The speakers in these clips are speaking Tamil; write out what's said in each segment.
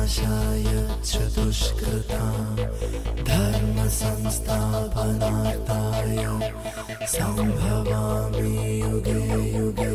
विनाशाय च दुष्कृताम् धर्मसंस्थापनार्थाय सम्भवामि युगे युगे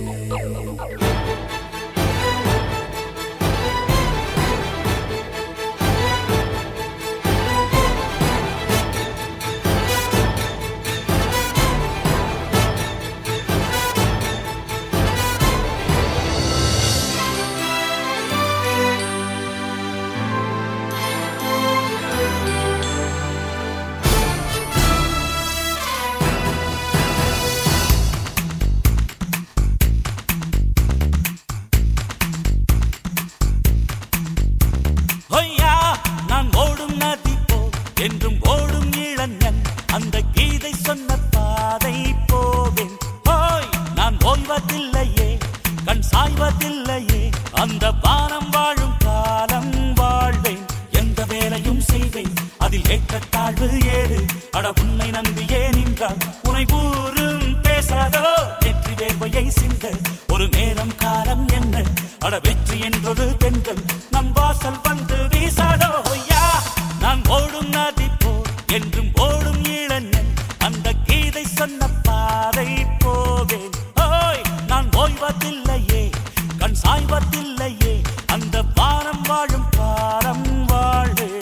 ஹொய்யா நான் ஓடும் நதி போ என்றும் ஓடும் இளைஞன் அந்த கீதை சொன்ன பாதை போவேன் ஹோய் நான் ஓய்வதில்லையே கண் சாய்வதில்லையே அந்த வானம் வாழும் காலம் வாழ்வேன் எந்த வேலையும் செய்வேன் அதில் ஏற்றத்தாழ்வு ஏறு அட உன்னை நம்பியே நின்றால் உனை ஊரும் பேசாதோ வெற்றி வேர்வையை சிந்த ஒரு நேரம் காலம் என்ன அட வெற்றி என்றொரு பெண்கள் நம் வாசல் வந்து வீசாதோ ஐயா நான் ஓடும் நதி போ என்றும் ஓடும் இளைஞன் அந்த கீதை சொன்ன பாதை போவேன் ஓய் நான் ஓய்வதில்லையே கண் சாய்வதில்லையே அந்த வானம் வாழும் காலம் வாழ்வேன்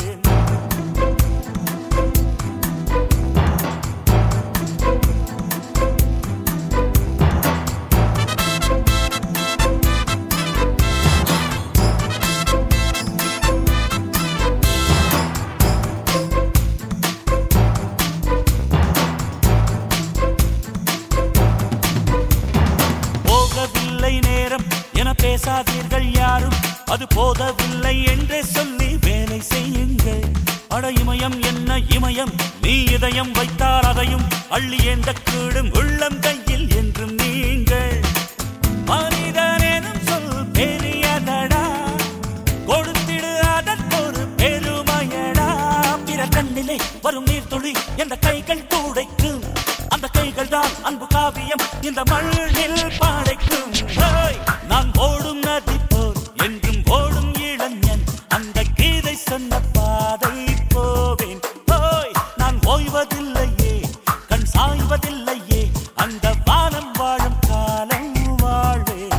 போகவில்லை நேரம் என பேசாதீர்கள் யாரும் அது போதவில்லை என்றே சொல்லி வேலை செய்யுங்கள் அட இமயம் என்ன இமயம் நீ இதயம் வைத்தால் அதையும் அள்ளி ஏந்த கூடும் உள்ளம் கையில் என்றும் நீங்கள் மனிதனேனும் சொல் பெரியதடா கொடுத்திடு அதற்கொரு பெருமையடா பிற கண்ணிலே வரும் நீர்த்துளி எந்த கைகள் துடைக்கும் அந்த கைகள் தான் அன்பு காவியம் இந்த மண்ணில் பாடைக்கும் ஹேய்! நான் ஓடும் நதி போல் என்றும் ஓடும் இளைஞன் அந்த கீதை சொன்ன பாதை போவேன் ஹோய்! நான் ஓய்வதில்லையே கண் சாய்வதில்லையே அந்த வானம் வாழும் காலம் வாழ்வேன்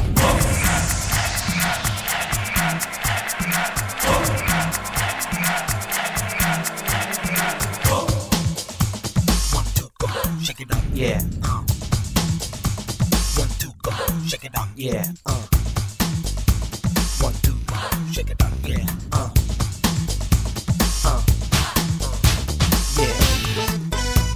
Shake it up, Yeah, one, two, go, shake it up, yeah, uh, one, two, go, shake it up, yeah. uh, uh, yeah.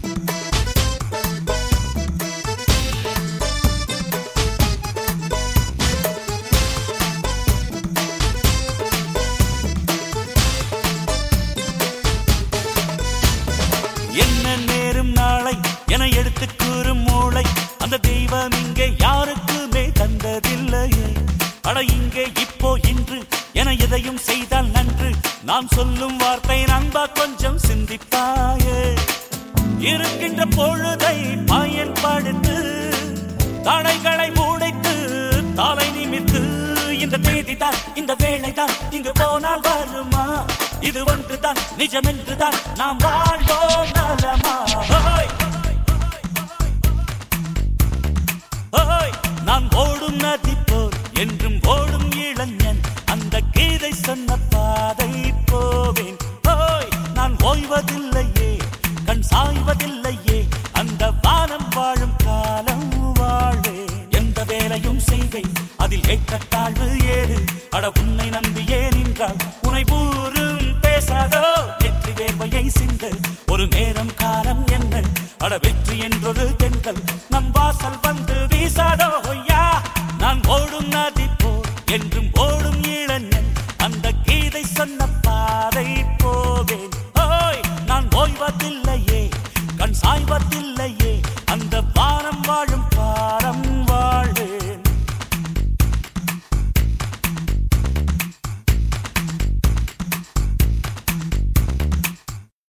என்ன நேரும் நாளை என எடுத்து கூறும் மூளை அந்த தெய்வம் இங்கே யாருக்குமே தந்ததில்லையே அட இங்கே இப்போ இன்று என எதையும் செய்தால் நன்று நான் சொல்லும் வார்த்தை நண்பா கொஞ்சம் சிந்திப்பாயே இருக்கின்ற பொழுதை பயன்படுத்து தடைகளை உடைத்து தலை நிமித்து இந்த தேதி தான் இந்த வேலை தான் இங்கு போனால் வருமா இது ஒன்றுதான் நிஜம் என்றுதான் நாம் வாழ்வோம் நலமா ஹோய்! ஹோய்! நான் ஓடும் நதி போல் என்றும் ஓடும் இளைஞன் அந்த கீதை சொன்ன பாதை போவேன் ஹோய்! நான் ஓய்வதில்லையே கண் சாய்வதில்லையே அந்த வானம் வாழும் காலம் வாழ்வேன் எந்த வேலையும் செய்வேன் அதில் ஏற்றத்தாழ்வு ஏறு அட உன்னை நம்பியே நின்றால் உனை ஊரும் பேசாதோ வெற்றி வேர்வையை சிந்த ஒரு நேரம் காலம் என்ன அட வெற்றி என்றொரு தென்றல் நம் வாசல் வந்து வீசாதோ ஐயா நான் ஓடும் நதி